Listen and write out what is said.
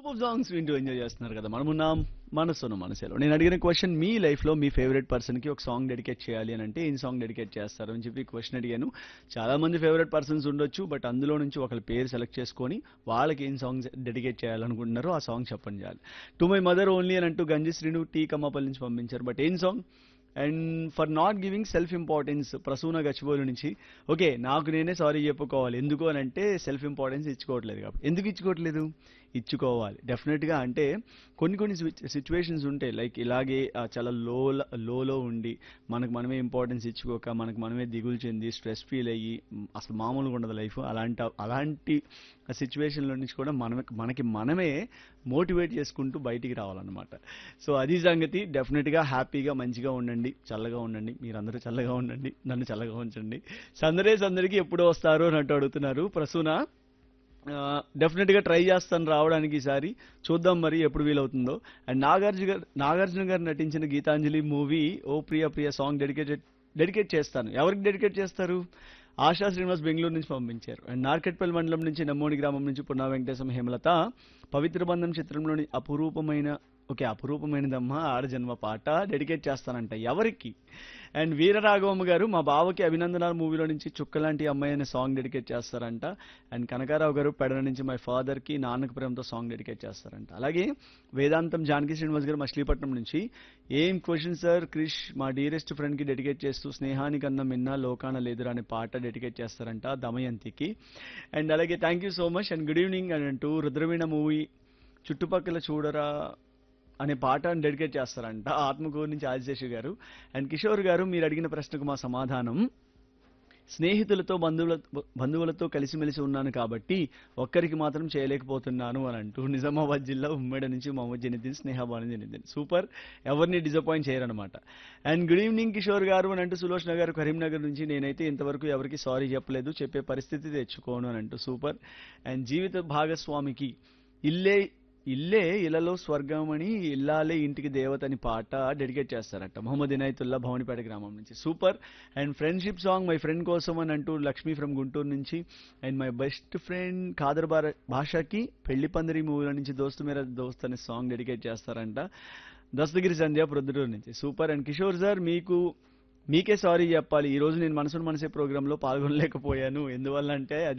super songs వింటూ enjoy చేస్తున్నారు కదా మనమున్నాం మనసును మనసేలో నేను అడిగిన క్వశ్చన్ మీ లైఫ్ లో మీ ఫేవరెట్ పర్సన్ కి ఒక సాంగ్ డెడికేట్ చేయాలి అని అంటే ఏం సాంగ్ డెడికేట్ చేస్తారు అని చెప్పి క్వశ్చన్ అడిగాను చాలా మంది ఫేవరెట్ పర్సన్స్ ఉండొచ్చు బట్ అందులో నుంచి ఒకరి పేరు సెలెక్ట్ చేసుకొని వాళ్ళకి ఏం సాంగ్ డెడికేట్ చేయాలనుకుంటున్నారో ఆ సాంగ్ చెప్పండి చాలు టు మై మదర్ ఓన్లీ అని అంటూ గంజి శ్రీను టీ కమ్మపల్లి నుంచి పంపించారు బట్ ఏం song and for not giving self importance Prasuna Gachibowli నుంచి ఓకే నాకు నేనే సారీ చెప్పుకోవాలి ఎందుకు అని అంటే సెల్ఫ్ ఇంపార్టెన్స్ ఇచ్చుకోవట్లేదు కాబట్టి ఎందుకు ఇచ్చుకోవట్లేదు ఇచ్చుకోవాలి డెఫినెట్గా అంటే కొన్ని కొన్ని సిచ్యువేషన్స్ ఉంటాయి లైక్ ఇలాగే ఆ, చాలా లో లోలో ఉండి మనకు మనమే ఇంపార్టెన్స్ ఇచ్చుకోక మనకు మనమే దిగులు చెంది స్ట్రెస్ ఫీల్ అయ్యి మ్, అసలు మామూలుగా ఉండదు లైఫ్ అలాంటి అలాంటి సిచ్యువేషన్లో నుంచి కూడా మనమే మనకి మనమే మోటివేట్ చేసుకుంటూ బయటికి రావాలన్నమాట సో అది సంగతి డెఫినెట్గా హ్యాపీగా మంచిగా ఉండండి చల్లగా ఉండండి మీరందరూ చల్లగా ఉండండి నన్ను చల్లగా ఉంచండి సందరే సందరికి ఎప్పుడు వస్తారు అన్నట్టు అడుగుతున్నారు ప్రసూన డెఫినెట్ గా ట్రై చేస్తాను రావడానికి ఈసారి చూద్దాం మరి ఎప్పుడు వీలవుతుందో అండ్ నాగార్జున గారు నాగార్జున గారు నటించిన గీతాంజలి మూవీ ఓ ప్రియ ప్రియ సాంగ్ డెడికేటెడ్ డెడికేట్ చేస్తాను ఎవరికి డెడికేట్ చేస్తారు ఆశా శ్రీనివాస్ బెంగళూరు నుంచి పంపించారు అండ్ నార్కెట్పల్లి మండలం నుంచి నమ్మోని గ్రామం నుంచి పున్నా వెంకటేశం హేమలత పవిత్ర బంధం చిత్రంలోని అపురూపమైన ఓకే అపురూపమైనదమ్మా ఆడజన్మ పాట డెడికేట్ చేస్తానంట ఎవరికి అండ్ వీరరాఘవమ్మ గారు మా బావకి అభినందనాలు మూవీలో నుంచి చుక్కలాంటి అమ్మాయి అనే సాంగ్ డెడికేట్ చేస్తారంట అండ్ కనకారావు గారు పెడన నుంచి మై ఫాదర్ కి నాన్నకు ప్రేమతో సాంగ్ డెడికేట్ చేస్తారంట అలాగే వేదాంతం జానకి శ్రీనివాస్ గారు మచిలీపట్నం నుంచి ఏం క్వశ్చన్ సార్ క్రిష్ మా డియరెస్ట్ ఫ్రెండ్ కి డెడికేట్ చేస్తూ స్నేహానికన్నా మిన్నా లోకాన లేదురా అనే పాట డెడికేట్ చేస్తారంట దమయంతికి అండ్ అలాగే thank you so much and good evening అని అంటూ రుద్రవీణ మూవీ చుట్టుపక్కల చూడరా అనే పాటను డెడికేట్ చేస్తారంట ఆత్మకూరు నుంచి ఆదిశేషు గారు అండ్ కిషోర్ గారు మీరు అడిగిన ప్రశ్నకు మా సమాధానం స్నేహితులతో బంధువుల బంధువులతో కలిసిమెలిసి ఉన్నాను కాబట్టి ఒక్కరికి మాత్రం చేయలేకపోతున్నాను అని అంటూ నిజామాబాద్ జిల్లా ఉమ్మడి నుంచి మొహమ్మద్ జనిదిన్ స్నేహబాను జనిదిన్ సూపర్ ఎవరిని డిసప్పాయింట్ చేయరనమాట and good evening Kishore garu అని అంటూ సులోచన గారు కరీంనగర్ నుంచి నేనైతే ఇంతవరకు ఎవరికి సారీ చెప్పలేదు చెప్పే పరిస్థితి తెచ్చుకోను అని అంటూ సూపర్ అండ్ జీవిత భాగస్వామికి ఇల్లే ఇల్లే ఇలలో స్వర్గమని ఇల్లాలే ఇంటికి దేవత అని పాట డెడికేట్ చేస్తారట మొహమ్మద్ ఇనాయతుల్లా భవనిపేట గ్రామం నుంచి super and friendship song my friend కోసం అని అంటూ లక్ష్మీ ఫ్రమ్ గుంటూరు నుంచి and my best friend Khader బార భాషకి పెళ్లి పందిరి మూవీలో నుంచి దోస్తు మేర దోస్త్ అనే సాంగ్ డెడికేట్ చేస్తారంట దస్తగిరి సంధ్య ప్రొద్దుటూరు నుంచి సూపర్ అండ్ కిషోర్ సార్ మీకు మీకే సారీ చెప్పాలి ఈ రోజు నేను మనసును మనసే ప్రోగ్రాంలో పాల్గొనలేకపోయాను ఎందువల్ల అంటే అది